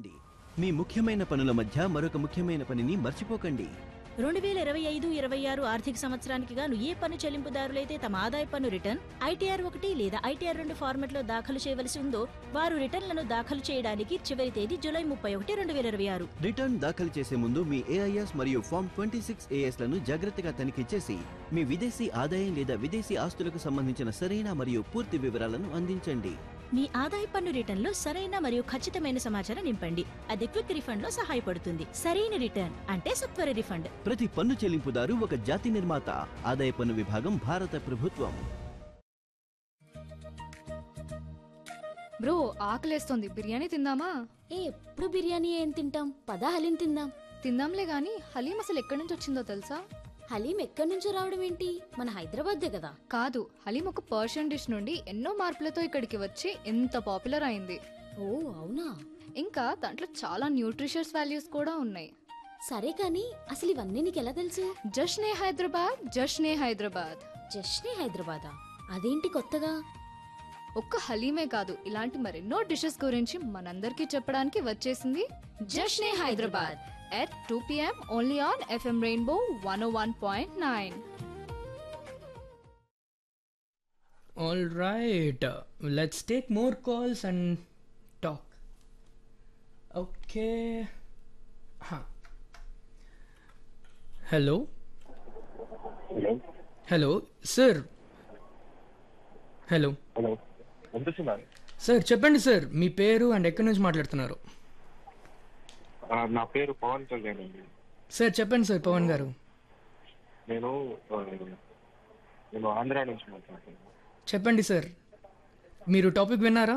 మర్చిపోకండి మీ ముఖ్యమైన పనుల మధ్య మరొక ముఖ్యమైన పనిని మర్చిపోకండి రెండు వేల ఇరవై ఐదు ఇరవై ఆరు ఆర్థిక సంవత్సరానికి గాను ఏ పన్ను చెల్లింపుదారులైతే తమ ఆదాయ పన్ను రిటర్న్ ఐటీఆర్ ఒకటి లేదా ఐటీఆర్ రెండు ఫార్మెట్లో దాఖలు చేయవలసి ఉందో వారు రిటర్న్లను దాఖలు చేయడానికి చివరి తేదీ జూలై ముప్పై ఒకటి రెండు వేల ఇరవై ఆరు రిటర్న్ దాఖలు చేసే ముందు మీ ఏఐఎస్ మరియు ఫామ్ ట్వంటీ సిక్స్ లను జాగ్రత్తగా తనిఖీ చేసి మీ విదేశీ ఆదాయం లేదా విదేశీ ఆస్తులకు సంబంధించిన సరైన మరియు పూర్తి వివరాలను అందించండి మీ ఆదాయ పన్ను రిటర్న్లో సరైన మరియు ఖచ్చితమైన సమాచారం నింపండి అది క్విక్ రిఫండ్ లో సహాయపడుతుంది సరైన రిటర్న్ అంటే సత్వర రిఫండ్ ప్రతి పన్ను చెల్లింపుదారు ఒక జాతి నిర్మాత ఆదాయ పన్ను విభాగం భారత ప్రభుత్వం బ్రో ఆకలేస్తోంది బిర్యానీ తిందామా ఏ ఎప్పుడు బిర్యానీ ఏం తింటాం పదా హలీం తిందాం తిందాంలే గాని హలీం అసలు ఎక్కడి నుంచి వచ్చిందో తెలుసా హలీం ఎక్కడి నుంచో రావడం ఏంటి మన హైదరాబాద్దే కదా కాదు హలీం ఒక పర్షియన్ డిష్ నుండి ఎన్నో మార్పులతో ఇక్కడికి వచ్చి ఎంత పాపులర్ అయింది ఓ అవునా ఇంకా దాంట్లో చాలా న్యూట్రిషియస్ వాల్యూస్ కూడా ఉన్నాయి సరే కానీ అసలు ఇవన్నీ నీకు ఎలా తెలుసు జష్నే హైదరాబాద్ జష్నే హైదరాబాద్ జస్ట్నే హైదరాబాదా అదేంటి కొత్తగా ఒక్క హలీమే కాదు ఇలాంటి మరెన్నో డిషెస్ గురించి మనందరికీ చెప్పడానికి వచ్చేసింది Jashne Hyderabad at two PM only on FM rainbow one one point nine All right, uh, let's take more calls and talk. Okay. Huh. Hello. Hello Hello, sir. Hello hello వినిపిస్తుందా సార్ చెప్పండి సార్ మీ పేరు and ఎక్కడి నుంచి మాట్లాడుతున్నారు ఆ, నా పేరు పవన్ కళ్యాణ్ అండి సార్ చెప్పండి సార్ పవన్ గారు నేను ఆ, నేను ఆంధ్ర నుంచి మాట్లాడుతున్నాను చెప్పండి సార్ మీరు టాపిక్ విన్నారా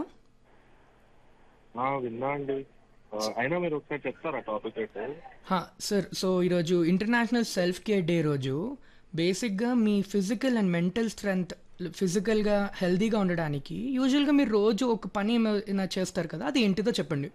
ఆ, విన్నా అండి ఆ, అయినా మీరు ఒకసారి చెప్తారా టాపిక్ అయితే హా, సార్ సో ఈరోజు ఇంటర్నేషనల్ సెల్ఫ్ కేర్ డే రోజు బేసిక్గా మీ ఫిజికల్ అండ్ మెంటల్ స్ట్రెంగ్త్ ఫిజికల్గా హెల్తీగా ఉండడానికి యూజువల్గా మీరు రోజు ఒక పని ఏమైనా చేస్తారు కదా అది ఏంటిదో చెప్పండి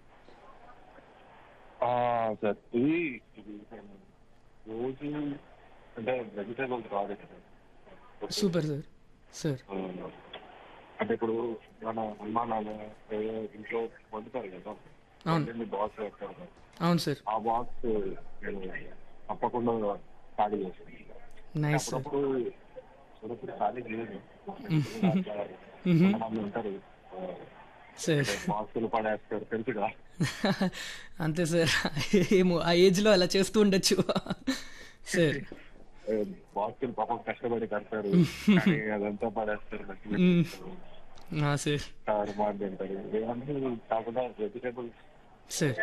ఆ, సార్ ఇది ఇది రోజు అంటే వెజిటేబుల్స్ కాదు ఇక్కడ. సూపర్ సార్ సార్ ఆ, అంటే ఇప్పుడు మన అమ్మ నాన్న ఏదో ఇంట్లో వండుతారు కదా అవును. వండింది బాక్స్ పెడతారు కదా. అవును సార్ ఆ బాక్స్ నేను తప్పకుండా ఖాళీ చేస్తాను నైస్ సార్ అప్పుడప్పుడు అప్పుడప్పుడు ఖాళీ చేయను కొంతమంది ఉంటారు సార్ బాక్సులు పడేస్తారు తెలుసుగా అంతే సార్ ఏమో ఆ ఏజ్లో అలా చేస్తూ ఉండొచ్చు సార్ బాక్సులు పాపం కష్టపడి కడతారు కానీ అదంతా పడేస్తారు మట్టి మ్మ్. పెట్టుకుంటారు. ఆ, సార్ కారు మాట తింటారు ఇవన్నీ కాకుండా వెజిటేబుల్స్ సార్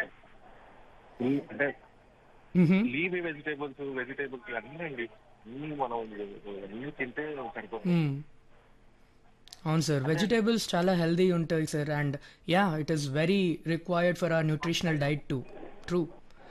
అంటే మ్హూ. లీవీ వెజిటేబుల్స్ వెజిటేబుల్స్ అన్నీ అండి అన్నీ మనం అన్నీ తింటే సరిపోతుంది మ్మ్. అవును సార్ వెజిటేబుల్స్ చాలా హెల్దీ ఉంటాయి sir and yeah it is very required for our nutritional diet to true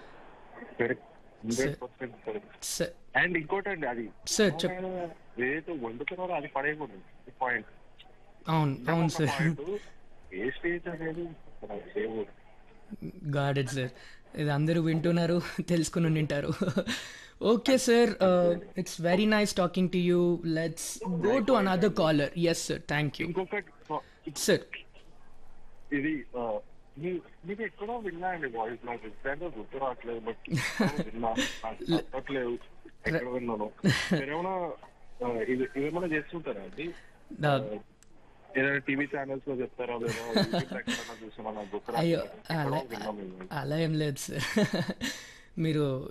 hundred percent sir and ఇంకోటి అండి అది సార్ చెప్ ఏదైతే వండుతున్నారో అది పడేయకూడదు పాయింట్ అవును అవును సార్ వేస్టేజ్ అనేది మనం చేయకూడదు గాడెడ్ సార్ ఇది అందరూ వింటున్నారు తెలుసుకుని ఉంటారు okay sir it's very nice talking to you let's go to another caller yes sir thank you ఇంకొకటి సార్ ఇది ఆ, మీ- మీకు ఎక్కడో విన్నా అండి వాయిస్ నాకు ఎగ్జాక్ట్ గుర్తు రావట్లేదు బట్ విన్నా నాకు తప్పట్లేదు ఎక్కడ విన్నాను మీరేమైనా ఆ, ఇది ఇవేమైనా చేస్తుంటారా అండి ఆ, ఏదైనా టీవీ ఛానల్స్ లో చెప్తారా లేదా యూట్యూబ్ లో ఎక్కడైనా చూసామా నాకు గుర్తు అయ్యో రావట్లేదు. అలా ఎక్కడో విన్నాను నేను. అలా ఏం లేదు సార్ మీరు